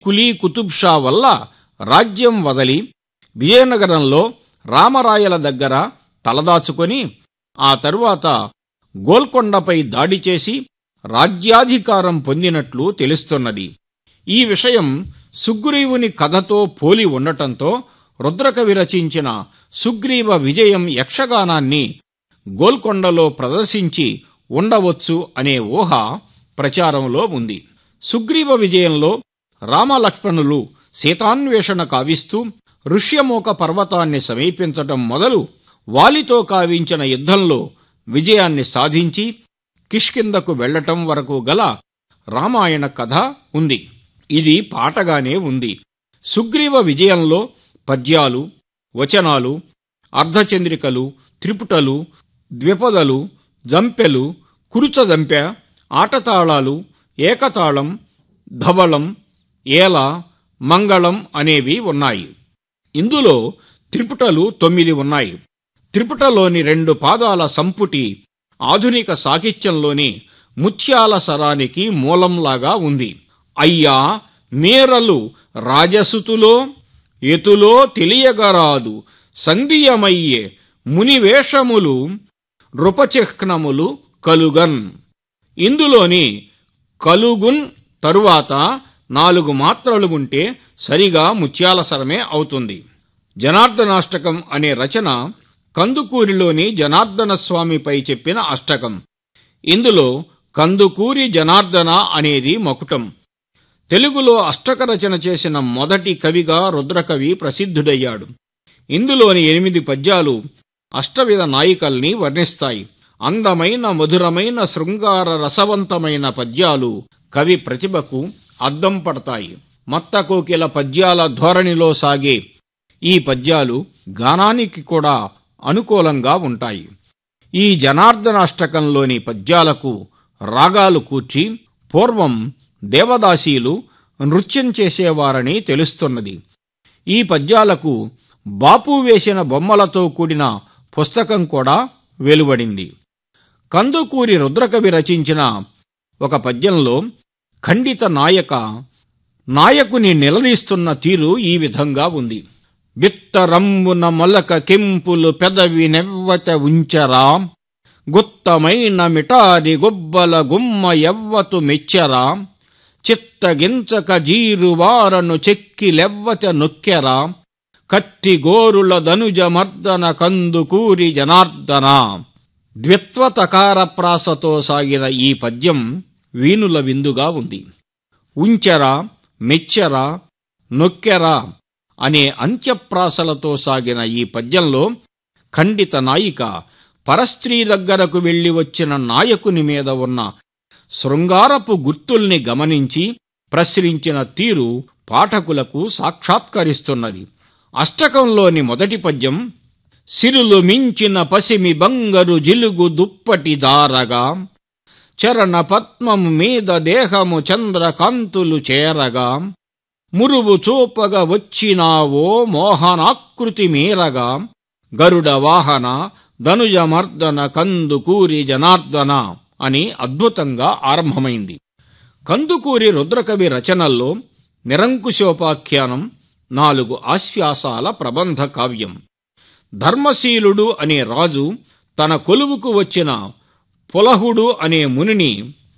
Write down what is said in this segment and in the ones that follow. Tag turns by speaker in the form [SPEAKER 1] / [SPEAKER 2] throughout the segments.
[SPEAKER 1] కులీ కుతుబ్ షా వల్ల రాజ్యం వదలి విజయనగరంలో రామరాయల దగ్గర తలదాచుకొని ఆ తరువాత గోల్కొండపై దాడి చేసి రాజ్యాధికారం పొందినట్లు తెలుస్తున్నది ఈ విషయం సుగ్రీవుని కథతో పోలి ఉండటంతో రుద్రకవి రచించిన సుగ్రీవ విజయం యక్షగానాన్ని గోల్కొండలో ప్రదర్శించి ఉండవచ్చు అనే ఊహ ప్రచారంలో ఉంది సుగ్రీవ విజయంలో రామలక్ష్మణులు సీతాన్వేషణ కావిస్తూ ఋష్యమూక పర్వతాన్ని సమీపించటం మొదలు వాలితో కావించిన యుద్ధంలో విజయాన్ని సాధించి కిష్కిందకు వెళ్లటం వరకు గల రామాయణ కథ ఉంది ఇది పాటగానే ఉంది సుగ్రీవ విజయంలో పద్యాలు వచనాలు అర్ధచంద్రికలు త్రిపుటలు ద్విపదలు జంపెలు కురుచజంపె ఆటతాళాలు ఏకతాళం ధవళం ఏల మంగళం అనేవి ఉన్నాయి ఇందులో త్రిపుటలు తొమ్మిది ఉన్నాయి త్రిపుటలోని రెండు పాదాల సంపుటి ఆధునిక సాహిత్యంలోని ముత్యాల సరానికి మూలంలాగా ఉంది అయ్యా మీరలు రాజసుతులో ఎతులో తెలియగరాదు సంధియమయ్యే మునివేషములు నృపచిహ్నములు కలుగన్ ఇందులోని కలుగున్ తరువాత నాలుగు మాత్రలు ఉంటే సరిగా ముత్యాల సరమే అవుతుంది జనార్దనాష్టకం అనే రచన కందుకూరిలోని జనార్దన స్వామిపై చెప్పిన అష్టకం ఇందులో కందుకూరి జనార్దన అనేది మకుటం తెలుగులో అష్టక రచన చేసిన మొదటి కవిగా రుద్రకవి ప్రసిద్ధుడయ్యాడు ఇందులోని ఎనిమిది పద్యాలు అష్టవిధ నాయికల్ని వర్ణిస్తాయి అందమైన మధురమైన శృంగార రసవంతమైన పద్యాలు కవి ప్రతిభకు అద్దం పడతాయి మత్తకోకిల పద్యాల ధోరణిలో సాగే ఈ పద్యాలు గానానికి కూడా అనుకూలంగా ఉంటాయి ఈ జనార్దనాష్టకంలోని పద్యాలకు రాగాలు కూర్చి పూర్వం దేవదాసీలు నృత్యం చేసేవారని తెలుస్తున్నది ఈ పద్యాలకు బాపు వేసిన బొమ్మలతో కూడిన పుస్తకం కూడా వెలువడింది కందుకూరి రుద్రకవి రచించిన ఒక పద్యంలో ఖండిత నాయక నాయకుని నిలదీస్తున్న తీరు ఈ విధంగా ఉంది బిత్తరంబున మొలక కెంపులు పెదవి నెవ్వత ఉంచరా గుత్తమైన మిటారి గొబ్బల గుమ్మ ఎవ్వతు మెచ్చరా చిత్తగించక జీరువారను చెక్కి లెవ్వత నొక్కెరా కత్తి గోరుల ధనుజ మర్దన కందుకూరి జనార్దన ద్విత్వతకార ప్రాసతో సాగిన ఈ పద్యం వీణుల విందుగా ఉంది ఉంచెరా మెచ్చెరా నొక్కెరా అనే అంత్యప్రాసలతో సాగిన ఈ పద్యంలో ఖండిత నాయిక పరస్త్రీ దగ్గరకు వెళ్లి వచ్చిన నాయకుని మీద ఉన్న శృంగారపు గుర్తుల్ని గమనించి ప్రశ్నించిన తీరు పాఠకులకు సాక్షాత్కరిస్తున్నది అష్టకంలోని మొదటి పద్యం సిరులు మించిన పసిమి బంగరు జిలుగు దుప్పటి జారగా చరణ పద్మము మీద దేహము చంద్రకాంతులు చేరగా మురువు చూపగా వచ్చినావో మోహనాకృతి మీరగా గరుడ వాహన ధనుజ మర్దన కందుకూరి జనార్దన అని అద్భుతంగా ఆరంభమైంది కందుకూరి రుద్రకవి రచనల్లో నిరంకుశోపాఖ్యానం నాలుగు ఆశ్వాసాల ప్రబంధ కావ్యం ధర్మశీలుడు అనే రాజు తన కొలువుకు వచ్చిన పులహుడు అనే మునిని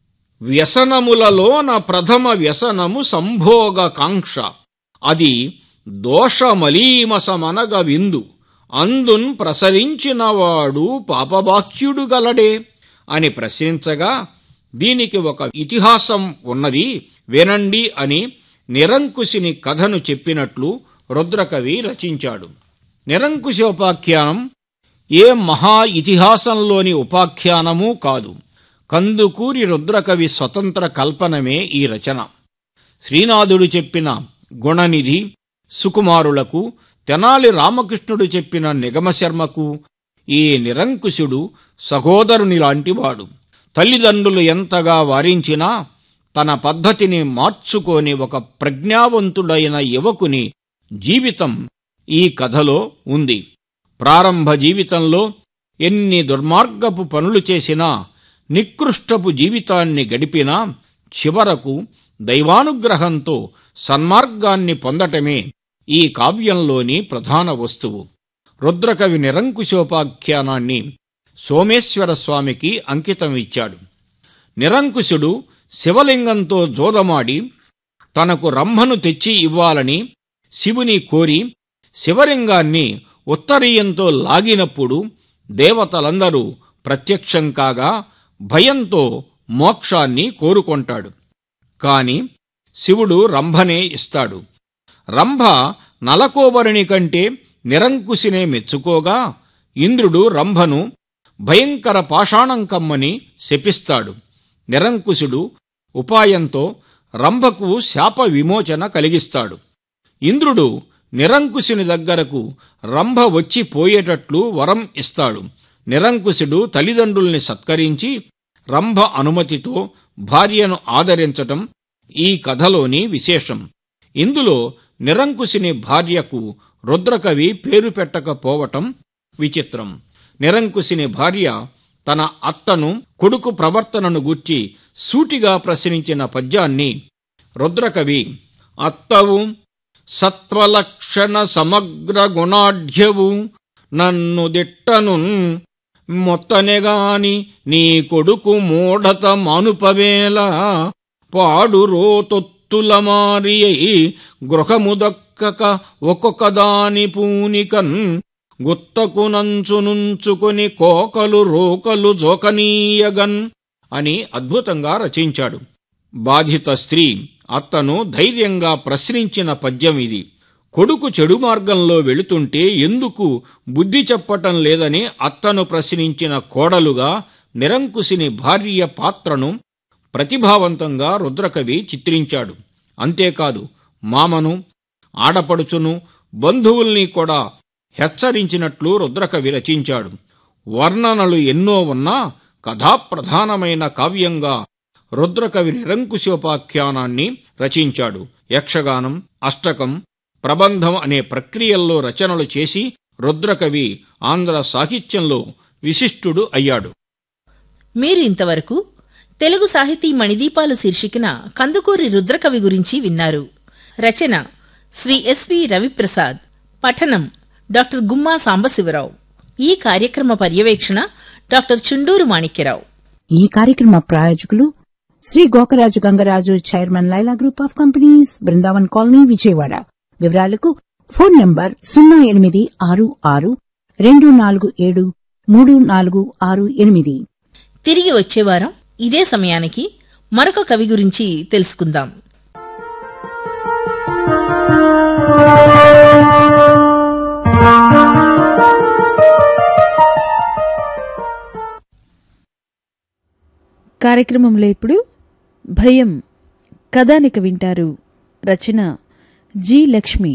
[SPEAKER 1] వ్యసనములలోన ప్రథమ వ్యసనము సంభోగ కాంక్ష అది దోషమలీమసమనగ విందు అందున్ ప్రసరించినవాడు పాపబాక్యుడు గలడే అని ప్రశ్నించగా దీనికి ఒక ఇతిహాసం ఉన్నది వినండి అని నిరంకుశిని కథను చెప్పినట్లు రుద్రకవి రచించాడు నిరంకుశోపాఖ్యానం ఏ మహా ఇతిహాసంలోని ఉపాఖ్యానమూ కాదు కందుకూరి రుద్రకవి స్వతంత్ర కల్పనమే ఈ రచన శ్రీనాథుడు చెప్పిన గుణనిధి సుకుమారులకు తెనాలి రామకృష్ణుడు చెప్పిన నిగమశర్మకు ఈ నిరంకుశుడు సహోదరుని లాంటివాడు తల్లిదండ్రులు ఎంతగా వారించినా తన పద్ధతిని మార్చుకోని ఒక ప్రజ్ఞావంతుడైన యువకుని జీవితం ఈ కథలో ఉంది ప్రారంభ జీవితంలో ఎన్ని దుర్మార్గపు పనులు చేసినా నికృష్టపు జీవితాన్ని గడిపినా చివరకు దైవానుగ్రహంతో సన్మార్గాన్ని పొందటమే ఈ కావ్యంలోని ప్రధాన వస్తువు రుద్రకవి నిరంకుశోపాఖ్యానాన్ని సోమేశ్వర స్వామికి అంకితం ఇచ్చాడు నిరంకుశుడు శివలింగంతో జోదమాడి తనకు రంభను తెచ్చి ఇవ్వాలని శివుని కోరి శివలింగాన్ని ఉత్తరీయంతో లాగినప్పుడు దేవతలందరూ ప్రత్యక్షం కాగా భయంతో మోక్షాన్ని కోరుకొంటాడు కాని శివుడు రంభనే ఇస్తాడు రంభ నలకోబరుని కంటే నిరంకుశినే మెచ్చుకోగా ఇంద్రుడు రంభను భయంకర పాషాణం కమ్మని శపిస్తాడు నిరంకుశుడు ఉపాయంతో రంభకు శాప విమోచన కలిగిస్తాడు ఇంద్రుడు నిరంకుశుని దగ్గరకు రంభ వచ్చి పోయేటట్లు వరం ఇస్తాడు నిరంకుశుడు తల్లిదండ్రుల్ని సత్కరించి రంభ అనుమతితో భార్యను ఆదరించటం ఈ కథలోని విశేషం ఇందులో నిరంకుశుని భార్యకు రుద్రకవి పేరు పెట్టకపోవటం విచిత్రం నిరంకుశుని భార్య తన అత్తను కొడుకు ప్రవర్తనను గూర్చి సూటిగా ప్రశ్నించిన పద్యాన్ని రుద్రకవి అత్తవు సత్వలక్షణ సమగ్ర గుణాఢ్యవు నన్ను దిట్టను మొత్తనెగాని నీ కొడుకు మూఢత మానుపవేల పాడు రోతొత్తుల మారియై గృహముదక్కక ఒక్కొక్క దాని పూనికన్ గుత్తకునంచునుంచుకొని కోకలు రోకలు జోకనీయగన్ అని అద్భుతంగా రచించాడు బాధిత స్త్రీ అత్తను ధైర్యంగా ప్రశ్నించిన పద్యం ఇది కొడుకు చెడు మార్గంలో వెళుతుంటే ఎందుకు బుద్ధి చెప్పటం లేదని అత్తను ప్రశ్నించిన కోడలుగా నిరంకుశిని భార్య పాత్రను ప్రతిభావంతంగా రుద్రకవి చిత్రించాడు అంతేకాదు మామను ఆడపడుచును బంధువుల్ని కూడా హెచ్చరించినట్లు రుద్రకవి రచించాడు వర్ణనలు ఎన్నో ఉన్నా కథాప్రధానమైన కావ్యంగా రుద్రకవి నిరంకుశోపాఖ్యానాన్ని రచించాడు యక్షగానం అష్టకం ప్రబంధం అనే ప్రక్రియల్లో రచనలు చేసి రుద్రకవి ఆంధ్ర సాహిత్యంలో విశిష్టుడు అయ్యాడు
[SPEAKER 2] మీరు ఇంతవరకు తెలుగు సాహితీ మణిదీపాలు శీర్షికన కందుకూరి రుద్రకవి గురించి విన్నారు రచన శ్రీ ఎస్వి రవిప్రసాద్ పఠనం డాక్టర్ గుమ్మా సాంబశివరావు ఈ కార్యక్రమ పర్యవేక్షణ డాక్టర్ చుండూరు మాణిక్యరావు
[SPEAKER 3] ఈ కార్యక్రమ ప్రాయోజకులు Shri Gokaraju Gangaraju chairman Laila group of companies Brindavan colony Vijayawada వివరాలకు ఫోన్ నంబర్ సున్నా ఎనిమిది ఆరు ఆరు రెండు నాలుగు ఏడు మూడు నాలుగు ఆరు ఎనిమిది
[SPEAKER 2] తిరిగి వచ్చే వారం ఇదే సమయానికి మరొక కవి గురించి తెలుసుకుందాం
[SPEAKER 4] కార్యక్రమంలో ఇప్పుడు భయం కథానిక వింటారు రచన జి లక్ష్మి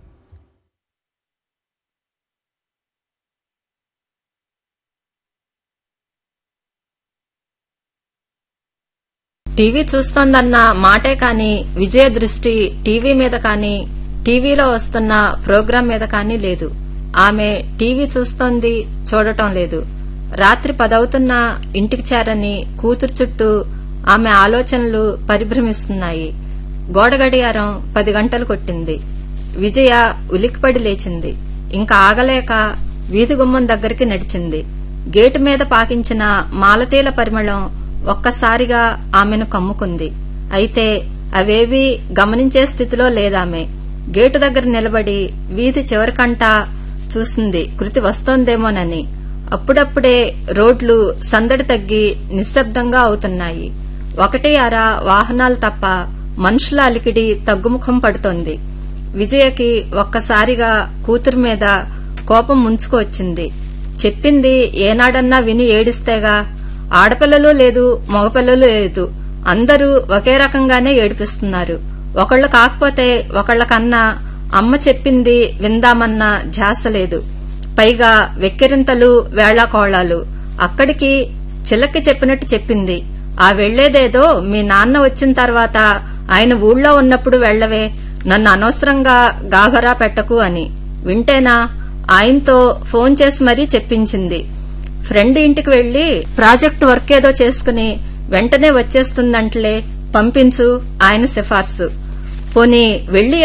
[SPEAKER 5] టీవీ చూస్తోందన్న మాటే కాని విజయ దృష్టి టీవీ మీద కాని టీవీలో వస్తున్న ప్రోగ్రాం మీద కాని లేదు ఆమె టీవీ చూస్తోంది చూడటం లేదు రాత్రి పదవుతున్నా ఇంటికి చేరని కూతురు చుట్టూ ఆమె ఆలోచనలు పరిభ్రమిస్తున్నాయి గోడ గడియారం పది గంటలు కొట్టింది విజయ ఉలిక్కిపడి లేచింది ఇంకా ఆగలేక వీధి గుమ్మం దగ్గరికి నడిచింది గేటు మీద పాకించిన మాలతీల పరిమళం ఒక్కసారిగా ఆమెను కమ్ముకుంది అయితే అవేవీ గమనించే స్థితిలో లేదామె గేటు దగ్గర నిలబడి వీధి చివరికంటా చూసింది కృతి వస్తోందేమోనని అప్పుడప్పుడే రోడ్లు సందడి తగ్గి నిశ్శబ్దంగా అవుతున్నాయి ఒకటి అర వాహనాలు తప్ప మనుషుల అలికిడి తగ్గుముఖం పడుతోంది విజయకి ఒక్కసారిగా కూతురు మీద కోపం ముంచుకొచ్చింది చెప్పింది ఏనాడన్నా విని ఏడిస్తేగా ఆడపిల్లలు లేదు మగపిల్లలు లేదు అందరూ ఒకే రకంగానే ఏడిపిస్తున్నారు ఒకళ్ళు కాకపోతే ఒకళ్ళకన్నా అమ్మ చెప్పింది విందామన్న ధ్యాస లేదు పైగా వెక్కిరింతలు వేళాకోళాలు అక్కడికి చిలక్కి చెప్పినట్టు చెప్పింది ఆ వెళ్లేదేదో మీ నాన్న వచ్చిన తర్వాత ఆయన ఊళ్ళో ఉన్నప్పుడు వెళ్లవే నన్ను అనవసరంగా గాభరా పెట్టకు అని వింటేనా ఆయనతో ఫోన్ చేసి మరీ చెప్పించింది ఫ్రెండ్ ఇంటికి వెళ్లి ప్రాజెక్ట్ వర్క్ ఏదో చేసుకుని వెంటనే వచ్చేస్తుందంటలే పంపించు ఆయన సిఫార్సు పోనీ వెళ్లి